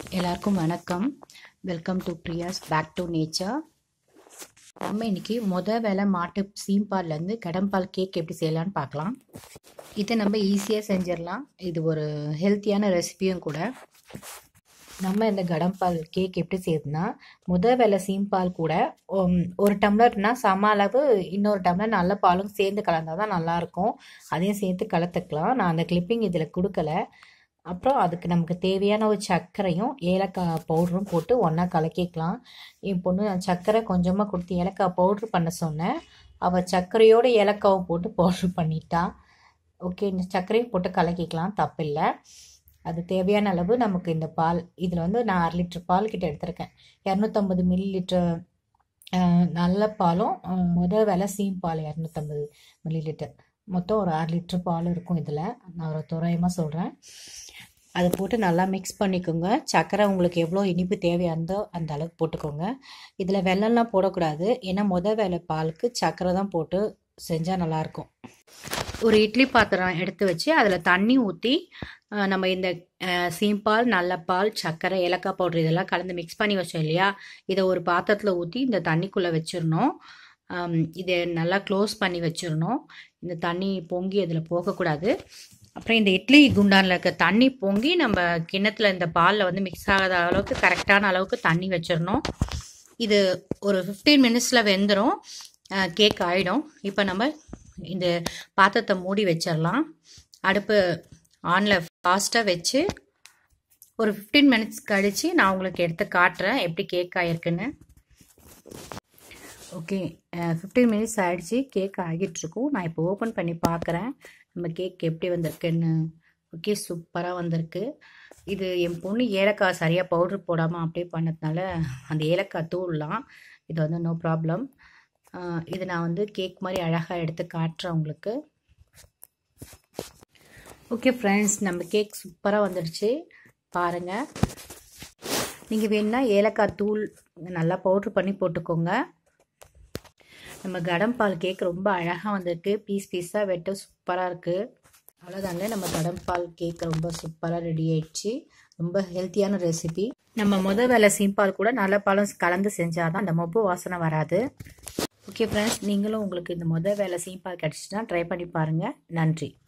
எல்லாருக்கும் வணக்கம் welcome to Priya's back to nature நம்ம இன்னைக்கு முத வேலை மாட்டு சீம்பால்லேருந்து கடம்பால் கேக் எப்படி செய்யலாம்னு பார்க்கலாம் இதை நம்ம ஈஸியாக செஞ்சிடலாம் இது ஒரு ஹெல்த்தியான ரெசிபியும் கூட நம்ம இந்த கடம்பால் கேக் எப்படி செய்யுதுன்னா முத வேலை சீம்பால் கூட உம், ஒரு டம்ளர்னா சம அளவு இன்னொரு டம்ளர் நல்ல பாலும் சேர்ந்து கலந்தால் தான் நல்லாயிருக்கும் அதையும் சேர்த்து கலந்துக்கலாம் நான் அந்த கிளிப்பிங் இதில் கொடுக்கல அப்புறம் அதுக்கு நமக்கு தேவையான ஒரு சர்க்கரையும் ஏலக்காய் பவுடரும் போட்டு ஒன்றா கலக்கிக்கலாம் என் பொண்ணு நான் சர்க்கரை கொஞ்சமாக கொடுத்து ஏலக்காய் பவுட்ரு பண்ண சொன்னேன் அவள் சர்க்கரையோட ஏலக்காவை போட்டு பவுட்ரு பண்ணிட்டா ஓகே இந்த சர்க்கரையும் போட்டு கலக்கிக்கலாம் தப்பில்லை அது தேவையான அளவு நமக்கு இந்த பால் இதில் வந்து நான் அரை லிட்டர் பால் கிட்ட எடுத்திருக்கேன் இரநூத்தம்பது மில்லி லிட்டர் நல்ல பாலும் அஹ், முத விலை சீம் பால் இரநூத்தம்பது மில்லி லிட்டர் மொத்தம் ஒரு அரை லிட்டர் பால் இருக்கும் இதில் நான் ஒரு தோராயமாக சொல்கிறேன் அதை போட்டு நல்லா மிக்ஸ் பண்ணிக்கோங்க சர்க்கரை உங்களுக்கு எவ்வளோ இனிப்பு தேவையானதோ அந்த அளவுக்கு போட்டுக்கோங்க இதில் வெள்ளம்லாம் போடக்கூடாது ஏன்னா முத வேலை பாலுக்கு சர்க்கரை தான் போட்டு செஞ்சால் நல்லாயிருக்கும் ஒரு இட்லி பாத்திரம் எடுத்து வச்சு அதில் தண்ணி ஊற்றி நம்ம இந்த அஹ், சீம்பால் நல்ல பால் சர்க்கரை ஏலக்காய் பவுடர் இதெல்லாம் கலந்து மிக்ஸ் பண்ணி வச்சோம் இல்லையா இதை ஒரு பாத்திரத்தில் ஊற்றி இந்த தண்ணிக்குள்ளே வச்சிடணும் ஆம், இதை நல்லா க்ளோஸ் பண்ணி வச்சிடணும் இந்த தண்ணி பொங்கி அதில் போகக்கூடாது அப்புறம் இந்த இட்லி குண்டானில் இருக்க தண்ணி பொங்கி நம்ம கிண்ணத்தில் இந்த பாலில் வந்து மிக்ஸ் ஆகாத அளவுக்கு கரெக்டான அளவுக்கு தண்ணி வச்சிடணும் இது ஒரு ஃபிஃப்டீன் மினிட்ஸில் வெந்துடும் கேக் ஆகிடும் இப்போ நம்ம இந்த பாத்திரத்தை மூடி வச்சிடலாம் அடுப்பு ஆனில் ஃபாஸ்ட்டாக வச்சு ஒரு ஃபிஃப்டீன் மினிட்ஸ் கழித்து நான் உங்களுக்கு எடுத்து காட்டுறேன் எப்படி கேக் ஆகிருக்குன்னு ஓகே ஃபிஃப்டீன் மினிட்ஸ் ஆகிடுச்சு கேக் ஆகிட்டுருக்கும் நான் இப்போ ஓப்பன் பண்ணி பார்க்குறேன் நம்ம கேக் எப்படி வந்திருக்குன்னு ஓகே சூப்பராக வந்திருக்கு இது என் பொண்ணு ஏலக்காய் சரியாக பவுட்ரு போடாமல் அப்படியே பண்ணதுனால அந்த ஏலக்காய் தூள்லாம் இது வந்து நோ ப்ராப்ளம் இது நான் வந்து கேக் மாதிரி அழகாக எடுத்து காட்டுறேன் உங்களுக்கு ஓகே ஃப்ரெண்ட்ஸ் நம்ம கேக் சூப்பராக வந்துடுச்சு பாருங்கள் நீங்கள் வேணுன்னா ஏலக்காய் தூள் நல்லா பவுட்ரு பண்ணி போட்டுக்கோங்க நம்ம கடம் பால் கேக் ரொம்ப அழகாக வந்திருக்கு பீஸ் பீஸாக வெட்ட சூப்பராக இருக்குது அவ்வளோதாங்க நம்ம கடம் பால் கேக் ரொம்ப சூப்பராக ரெடி ஆயிடுச்சு ரொம்ப ஹெல்த்தியான ரெசிபி நம்ம முத வேலை சீம்பால் கூட நல்ல பாலும் கலந்து செஞ்சால் தான் அந்த மொப்பு வாசனை வராது ஓகே ஃப்ரெண்ட்ஸ் நீங்களும் உங்களுக்கு இந்த முத வேலை சீம்பால் கிடச்சிச்சுன்னா ட்ரை பண்ணி பாருங்கள் நன்றி